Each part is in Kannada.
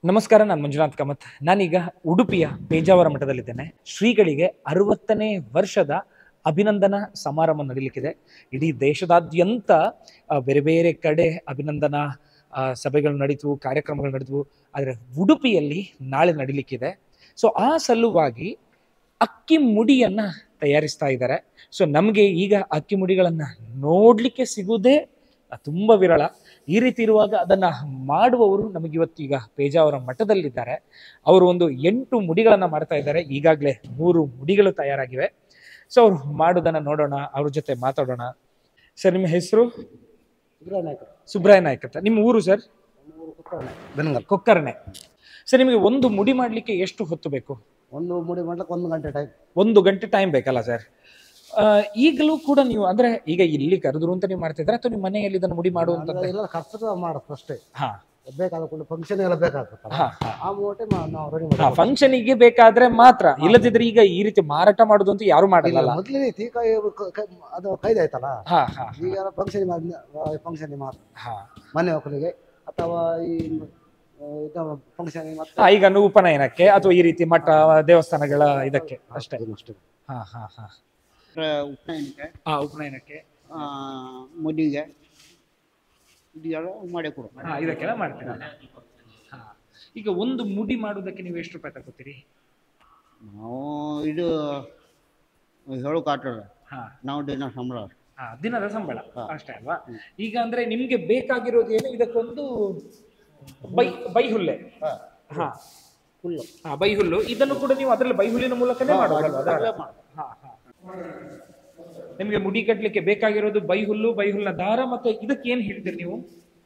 ನಮಸ್ಕಾರ ನಾನು ಮಂಜುನಾಥ್ ಕಾಮತ್ ನಾನೀಗ ಉಡುಪಿಯ ಪೇಜಾವರ ಮಠದಲ್ಲಿದ್ದೇನೆ ಶ್ರೀಗಳಿಗೆ ಅರವತ್ತನೇ ವರ್ಷದ ಅಭಿನಂದನಾ ಸಮಾರಂಭ ನಡೀಲಿಕ್ಕಿದೆ ಇಡೀ ದೇಶದಾದ್ಯಂತ ಆ, ಬೇರೆ ಬೇರೆ ಕಡೆ ಅಭಿನಂದನಾ ಆ, ಸಭೆಗಳು ನಡೀತು ಕಾರ್ಯಕ್ರಮಗಳು ನಡೆದವು ಆದರೆ ಉಡುಪಿಯಲ್ಲಿ ನಾಳೆ ನಡೀಲಿಕ್ಕಿದೆ ಸೊ ಆ ಸಲುವಾಗಿ ಅಕ್ಕಿ ಮುಡಿಯನ್ನ ತಯಾರಿಸ್ತಾ ಇದ್ದಾರೆ ಸೊ ನಮಗೆ ಈಗ ಅಕ್ಕಿ ಮುಡಿಗಳನ್ನ ನೋಡ್ಲಿಕ್ಕೆ ಸಿಗುವುದೇ ತುಂಬ ವಿರಳ ಈ ರೀತಿ ಇರುವಾಗ ಅದನ್ನ ಮಾಡುವವರು ನಮಗಿವತ್ತೀಗ ಪೇಜಾವರ ಮಠದಲ್ಲಿದ್ದಾರೆ ಅವರು ಒಂದು ಎಂಟು ಮುಡಿಗಳನ್ನ ಮಾಡ್ತಾ ಇದ್ದಾರೆ ಈಗಾಗಲೇ ಮೂರು ಮುಡಿಗಳು ತಯಾರಾಗಿವೆ ಸೊ ಅವ್ರು ಮಾಡೋದನ್ನ ನೋಡೋಣ ಅವ್ರ ಜೊತೆ ಮಾತಾಡೋಣ ಸರ್ ನಿಮ್ಮ ಹೆಸರು ಸುಬ್ರಾಯ ನಾಯ್ಕ ಅಂತ ನಿಮ್ಮ ಊರು ಸರ್ ಬೆನ್ಗಲ್ ಕೊಕ್ಕರ್ಣೆ ಸರ್ ನಿಮಗೆ ಒಂದು ಮುಡಿ ಮಾಡ್ಲಿಕ್ಕೆ ಎಷ್ಟು ಹೊತ್ತು ಬೇಕು ಒಂದು ಮುಡಿ ಮಾಡ್ಲಿಕ್ಕೆ ಒಂದು ಗಂಟೆ ಟೈಮ್ ಒಂದು ಗಂಟೆ ಟೈಮ್ ಬೇಕಲ್ಲ ಸರ್ ಈಗಲೂ ಕೂಡ ನೀವು ಅಂದ್ರೆ ಈಗ ಇಲ್ಲಿ ಕರೆದ್ರು ಅಂತ ನೀವು ಮಾಡ್ತಿದ್ರೆ ಅಥವಾ ನಿಮ್ಮ ಮನೆಯಲ್ಲಿ ಇದನ್ನು ಮುಡಿ ಮಾಡುವಂತದ್ದು ಎಲ್ಲ ಕಷ್ಟ ಮಾಡುತ್ತೆ ಅಷ್ಟೇ ಹಾ ಬೇಕಾದ ಕೂಡಲೇ ಫಂಕ್ಷನ್ ಎಲ್ಲ ಬೇಕಾಗ್ತದೆ ಹಾ ಹಾ ಆ ಮೂಟೆ ನಾವು ರೆಡಿ ಹಾ ಫಂಕ್ಷನಿಗೆ ಬೇಕಾದ್ರೆ ಮಾತ್ರ ಇಲ್ಲದಿದ್ರೆ ಈಗ ಈ ರೀತಿ ಮಾರಾಟ ಮಾಡುದು ಅಂತ ಯಾರು ಮಾಡಲ್ಲ ಮೊದಲೇ ರೀತಿ ಕೈ ಕ- ಕ- ಅದು ಕೈದಾಯ್ತಲ್ಲ ಹಾ ಹಾ ಈಗ ಫಂಕ್ಷನ್ ಫಂಕ್ಷನ್ ಮಾತ್ರ ಹಾ ಮನೆ ಮಕ್ಕಳಿಗೆ ಅಥವಾ ಈ ಫಂಕ್ಷನ್ ಮತ್ತೆ ಹಾ, ಈಗ ಉಪನಯನಕ್ಕೆ ಅಥವಾ ಈ ರೀತಿ ಮಠ ದೇವಸ್ಥಾನಗಳ ಇದಕ್ಕೆ ಅಷ್ಟೇ ಅಷ್ಟೇ ಹಾ ಹಾ ಹಾ ಉಪನಯನಕ್ಕೆ ಹಾ ಉಪನಯನಕ್ಕೆ ಆ, ಮದುವೆಗೆ ಇದೆಲ್ಲ ಮಾಡಿ ಕೊಡು ಹಾ ಇದಕ್ಕೆಲ್ಲ ಮಾಡ್ತೀರಾ ಹಾ ಈಗ ಒಂದು ಮುಡಿ ಮಾಡುವುದಕ್ಕೆ ನೀವು ಎಷ್ಟು ರೂಪಾಯಿ ತಗೋತೀರಿ ನಾವು ಇದು ಹೇಳೋಕೆ ಆಟಲ್ಲ ಹಾ ನಾವು ದಿನ ಸಂಬಳ ಹಾ ದಿನದ ಸಂಬಳ ಅಷ್ಟೇ ಅಲ್ವಾ ಈಗ ಅಂದ್ರೆ ನಿಮ್ಗೆ ಬೇಕಾಗಿರೋದು ಏನು ಇದಕ್ಕೊಂದು ಬೈ ಬೈಹುಲ್ಲೆ ಹಾ ಫುಲ್ಲು ಹಾ ಬೈಹುಲ್ಲು ಇದನ್ನು ಕೂಡ ನೀವು ಅದರಲ್ಲಿ ಬೈಹುಲ್ಲಿನ ಮೂಲಕನೇ ಮಾಡೋದಲ್ವಾ ಅದರ? ಹಾ, ಹಾ. ನಿಮ್ಗೆ ಮುಡಿ ಕಟ್ಲಿಕ್ಕೆ ಬೇಕಾಗಿರೋದು ಬೈಹುಲ್ಲು ಬೈಹುಲ್ನ ದಾರ ಮತ್ತೆ ಇದಕ್ಕೆ ಏನ್ ಹೇಳ್ತೀರಿ ನೀವು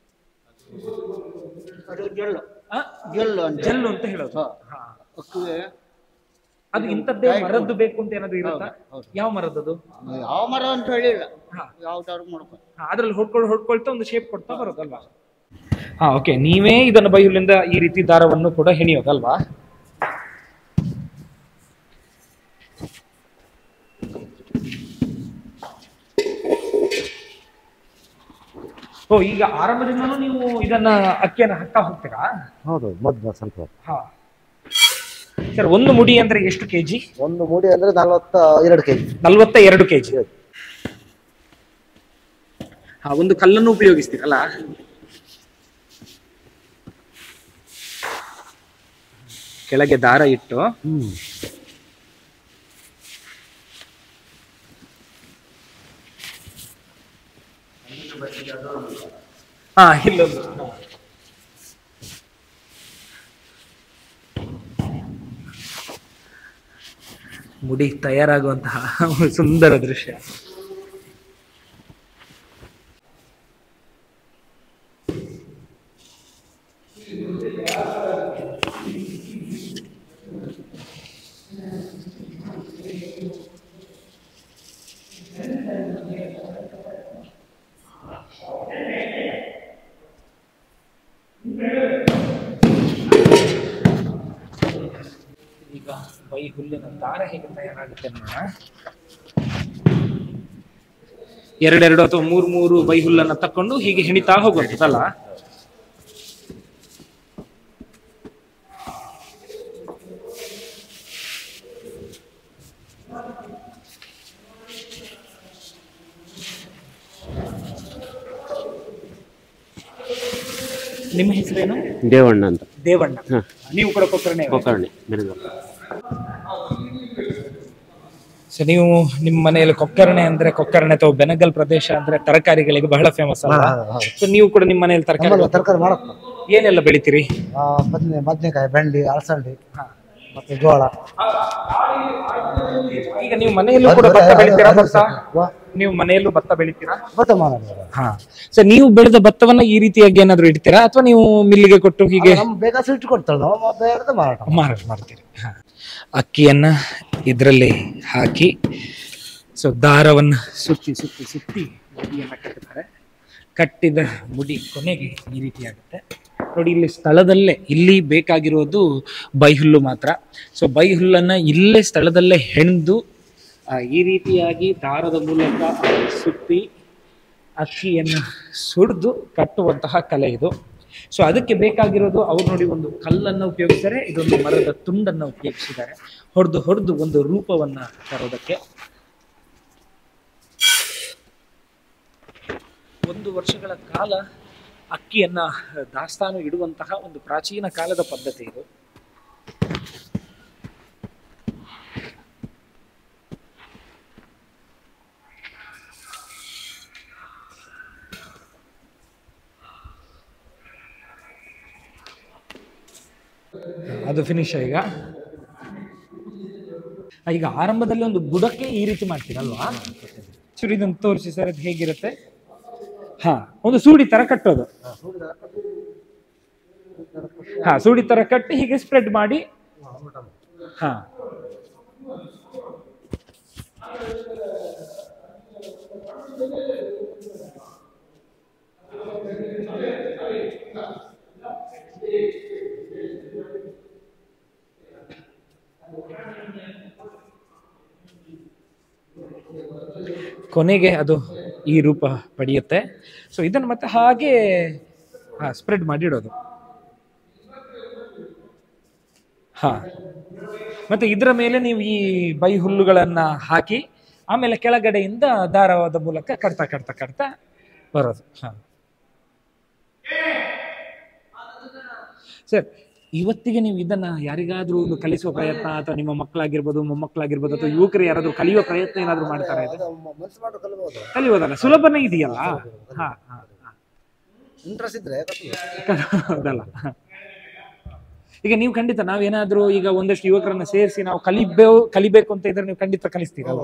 ಅದು ಜಲ್ಲು ಆ? ಜಲ್ಲು ಅಂತ ಜಲ್ಲು ಅಂತ ಹೇಳೋದು ಹಾ. ಅಕ್ಕಿಗೆ ಅದು ಇಂಥದ್ದೇ ಮರದ್ದು ಬೇಕು ಅಂತ ಏನಾದ್ರು ಇರುತ್ತಾ ಹೌದು. ಯಾವ ಮರದ್ದದು ಯಾವ ಮರ ಅಂತ ಹೇಳಿಲ್ಲ ಹಾ. ಯಾವ್ದಾದ್ರು ಮಾಡ್ಕೊ ಹಾ, ಅದ್ರಲ್ಲಿ ಹೊಡ್ಕೊಂಡು ಹೊಡ್ಕೊಳ್ತಾ ಒಂದು ಶೇಪ್ ಕೊಡ್ತಾ ಬರೋದಲ್ವಾ ಹಾ ಓಕೆ ನೀವೇ ಇದನ್ನು ಬೈಹುಲ್ಲಿಂದ ಈ ರೀತಿ ದಾರವನ್ನು ಕೂಡ ಹೆಣಿಯೋದಲ್ವಾ ಓ ಈಗ ಆರಂಭದಿಂದನೂ ನೀವು ಇದನ್ನ ಅಕ್ಕಿಯನ್ನ ಹಾಕ್ತಾ ಹೋಗ್ತೀರಾ ಹೌದು ಮೊದಲು ಸ್ವಲ್ಪ ಹಾ ಸರ್ ಒಂದು ಮುಡಿ ಅಂದ್ರೆ ಎಷ್ಟು ಕೆಜಿ ಒಂದು ಮುಡಿ ಅಂದ್ರೆ ನಲವತ್ತ ಎರಡು ಕೆಜಿ ನಲ್ವತ್ತ ಎರಡು ಕೆಜಿ ಹಾ ಒಂದು ಕಲ್ಲನ್ನು ಉಪಯೋಗಿಸ್ತೀರಲ್ಲ ಕೆಳಗೆ ದಾರ ಇಟ್ಟು ಹ್ಮ್ ಹಾ ಇಲ್ಲೊಂದು ಹಾ. ಮುಡಿ ತಯಾರಾಗುವಂತಹ ಒಂದು ಸುಂದರ ದೃಶ್ಯ ಈಗ ಬೈ ಹುಲ್ಲಿನ ದಾರ ಹೇಗೆ ತಯಾರಾಗುತ್ತೆ ನೋಡೋಣ ಎರಡೆರಡು ಅಥವಾ ಮೂರು ಮೂರು ಬೈ ಹುಲ್ಲನ್ನ ತಕೊಂಡು ಹೀಗೆ ಹೆಣಿತಾ ಹೋಗುವಂಥದ್ದಲ್ಲ ನಿಮ್ಮ ಹೆಸರೇನು ದೇವಣ್ಣ ಅಂತ ದೇವಣ್ಣ ಹ. ನೀವು ಕೂಡ ಕೊಕ್ಕರಣೆ ಗೋಕರ್ಣೆ ಬೆನಗಲ್ ಸೊ ನೀವು ನಿಮ್ಮ ಮನೆಯಲ್ಲಿ ಕೊಕ್ಕರಣೆ ಅಂದ್ರೆ ಕೊಕ್ಕರಣೆ ಅಥವಾ ಬೆನಗಲ್ ಪ್ರದೇಶ ಅಂದ್ರೆ ತರಕಾರಿಗಳಿಗೆ ಬಹಳ ಫೇಮಸ್ ಅಲ್ಲ ಹಾ, ಹೌದು. ಸೊ ನೀವು ಕೂಡ ನಿಮ್ಮ ಮನೆಯಲ್ಲಿ ತರಕಾರಿ ನಮ್ಮಲ್ಲಿ ತರಕಾರಿ ಮಾಡಪ್ಪ ಏನೆಲ್ಲ ಬೆಳಿತೀರಿ ಬದನೆ ಬದನೆಕಾಯಿ ಬೆಂಡಿ ಅಲಸಂಡಿ ಮತ್ತೆ ಜೋಳ ಈಗ ನೀವು ಮನೆಯಲ್ಲೂ ಕೂಡ ಭತ್ತ ಬೆಳಿತೀರಾ ಭತ್ತ ವಾ, ನೀವು ಮನೆಯಲ್ಲೂ ಭತ್ತ ಬೆಳಿತೀರಾ ಭತ್ತ ಮಾಡೋದು ಹಾ ಸೊ ನೀವು ಬೆಳೆದ ಭತ್ತವನ್ನ ಈ ರೀತಿಯಾಗಿ ಏನಾದ್ರು ಇಡ್ತೀರಾ ಅಥವಾ ನೀವು ಮಿಲ್ಲಿಗೆ ಕೊಟ್ಟು ಹೀಗೆ ನಮ್ ಬೇಕಾದ್ರೆ ಇಟ್ಟು ಕೊಡ್ತಾಳೆ ನಾವು ಬೇರೆ ಮಾರಾಟ ಮಾರಾಟ ಮಾಡ್ತೀರಿ ಹಾ. ಅಕ್ಕಿಯನ್ನ ಇದರಲ್ಲಿ ಹಾಕಿ ಸೊ ದಾರವನ್ನ ಸುತ್ತಿ ಸುತ್ತಿ ಸುತ್ತಿ ಮುಡಿಯನ್ನ ಕಟ್ಟುತ್ತಾರೆ ಕಟ್ಟಿದ ಮುಡಿ ಕೊನೆಗೆ ಈ ರೀತಿ ಆಗುತ್ತೆ ನೋಡಿ ಇಲ್ಲಿ ಸ್ಥಳದಲ್ಲೇ ಇಲ್ಲಿ ಬೇಕಾಗಿರೋದು ಬೈಹುಲ್ಲು ಮಾತ್ರ ಸೊ ಬೈಹುಲ್ಲನ್ನ ಇಲ್ಲೇ ಸ್ಥಳದಲ್ಲೇ ಹೆಣ್ದು ಆ, ಈ ರೀತಿಯಾಗಿ ದಾರದ ಮೂಲಕ ಸುತ್ತಿ ಅಕ್ಕಿಯನ್ನು ಸುಡ್ದು ಕಟ್ಟುವಂತಹ ಕಲೆ ಇದು ಸೊ ಅದಕ್ಕೆ ಬೇಕಾಗಿರೋದು ಅವ್ರು ನೋಡಿ ಒಂದು ಕಲ್ಲನ್ನು ಉಪಯೋಗಿಸಿದ್ದಾರೆ ಇದೊಂದು ಮರದ ತುಂಡನ್ನು ಉಪಯೋಗಿಸಿದ್ದಾರೆ ಹೊಡೆದು ಹೊಡೆದು ಒಂದು ರೂಪವನ್ನ ತರೋದಕ್ಕೆ ಒಂದು ವರ್ಷಗಳ ಕಾಲ ಅಕ್ಕಿಯನ್ನ ದಾಸ್ತಾನು ಇಡುವಂತಹ ಒಂದು ಪ್ರಾಚೀನ ಕಾಲದ ಪದ್ಧತಿ ಇದು ಅದು ಫಿನಿಶ್ ಈಗ ಆ, ಈಗ ಆರಂಭದಲ್ಲಿ ಒಂದು ಬುಡಕ್ಕೆ ಈ ರೀತಿ ಮಾಡ್ತೀರಲ್ವಾ ಚೂರು ಇದನ್ನು ತೋರಿಸಿ ಸರ್ ಅದು ಹೇಗಿರುತ್ತೆ ಹಾ ಒಂದು ಸೂಡಿ ತರ ಕಟ್ಟೋದು ಹಾ ಸೂಡಿ ತರ ಕಟ್ಟಿ ಹೀಗೆ ಸ್ಪ್ರೆಡ್ ಮಾಡಿ ಹಾ ಕೊನೆಗೆ ಅದು ಈ ರೂಪ ಪಡೆಯುತ್ತೆ ಸೊ ಇದನ್ನು ಮತ್ತೆ ಹಾಗೆ ಸ್ಪ್ರೆಡ್ ಮಾಡಿಡೋದು ಹಾ ಮತ್ತೆ ಇದರ ಮೇಲೆ ನೀವು ಈ ಬೈ ಹುಲ್ಲುಗಳನ್ನ ಹಾಕಿ ಆಮೇಲೆ ಕೆಳಗಡೆಯಿಂದ ದಾರವಾದ ಮೂಲಕ ಕಟ್ತಾ ಕಟ್ತಾ ಕಟ್ತಾ ಬರೋದು ಹಾ ಸರ್ ಇವತ್ತಿಗೆ ನೀವು ಇದನ್ನ ಯಾರಿಗಾದ್ರೂ ಒಂದು ಕಲಿಸುವ ಪ್ರಯತ್ನ ಅಥವಾ ನಿಮ್ಮ ಮಕ್ಕಳಾಗಿರ್ಬೋದು ಮೊಮ್ಮಕ್ಕಳಾಗಿರ್ಬೋದು ಅಥವಾ ಯುವಕರು ಯಾರಾದ್ರೂ ಕಲಿಯುವ ಪ್ರಯತ್ನ ಏನಾದ್ರೂ ಮಾಡ್ತಾರೆ ಅದು ಮ- ಮನ್ಸು ಮಾಡಿ ಕಲಿಬಹುದು ಕಲಿಯೋದಲ್ಲ ಸುಲಭನೇ ಇದೆಯಲ್ಲ ಹಾ ಹಾ ಹಾ. ಇಂಟ್ರೆಸ್ಟ್ ಇದ್ರೆ ಕಲಿಬೋದು. ಹೌದಲ್ಲ ಈಗ ನೀವು ಖಂಡಿತ ನಾವೇನಾದ್ರೂ ಈಗ ಒಂದಷ್ಟು ಯುವಕರನ್ನ ಸೇರಿಸಿ ನಾವು ಕಲಿಬೇ ಕಲಿಬೇಕು ಅಂತ ಇದ್ರೆ ನೀವು ಖಂಡಿತ ಕಲಿಸ್ತೀರಲ್ವ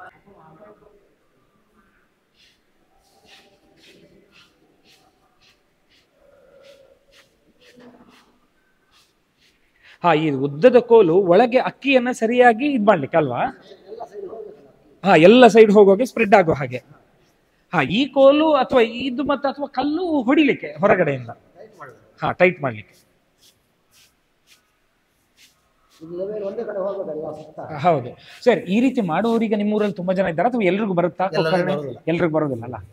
ಹಾ ಈ ಉದ್ದದ ಕೋಲು ಒಳಗೆ ಅಕ್ಕಿಯನ್ನ ಸರಿಯಾಗಿ ಇದ್ ಮಾಡ್ಲಿಕ್ಕೆ ಅಲ್ವಾ ಹಾ ಎಲ್ಲ ಸೈಡ್ ಹೋಗೋಗೆ ಸ್ಪ್ರೆಡ್ ಆಗೋ ಹಾಗೆ ಹಾ ಈ ಕೋಲು ಅಥವಾ ಇದು ಮತ್ತೆ ಅಥವಾ ಕಲ್ಲು ಹೊಡಿಲಿಕ್ಕೆ ಹೊರಗಡೆಯಿಂದ ಹಾ ಟೈಟ್ ಮಾಡ್ಲಿಕ್ಕೆ ಇದು level ಒಂದೇ ಕಡೆ ಹೋಗೋದಲ್ಲ ಸುತ್ತ ಹೌದು ಸರ್ ಈ ರೀತಿ ಮಾಡುವವರಿಗೆ ನಿಮ್ಮೂರಲ್ಲಿ ತುಂಬಾ ಜನ ಇದ್ದಾರೆ ಅಥವಾ ಎಲ್ರಿಗೂ ಬರುತ್ತಾ ಎಲ್ಲರಿಗೂ ಕೊಕ್ಕರ್ಣೆ? ಬರೋದಿಲ್ಲ. ಎಲ್ರಿಗೂ ಬರೋದಿಲ್ಲ ಅಲ್ಲ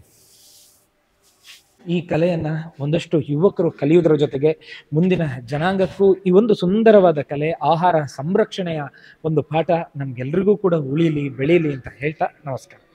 ಈ ಕಲೆಯನ್ನ ಒಂದಷ್ಟು ಯುವಕರು ಕಲಿಯುವುದರ ಜೊತೆಗೆ ಮುಂದಿನ ಜನಾಂಗಕ್ಕೂ ಈ ಒಂದು ಸುಂದರವಾದ ಕಲೆ ಆಹಾರ ಸಂರಕ್ಷಣೆಯ ಒಂದು ಪಾಠ ನಮ್ಗೆಲ್ರಿಗೂ ಕೂಡ ಉಳಿಲಿ ಬೆಳೀಲಿ ಅಂತ ಹೇಳ್ತಾ ನಮಸ್ಕಾರ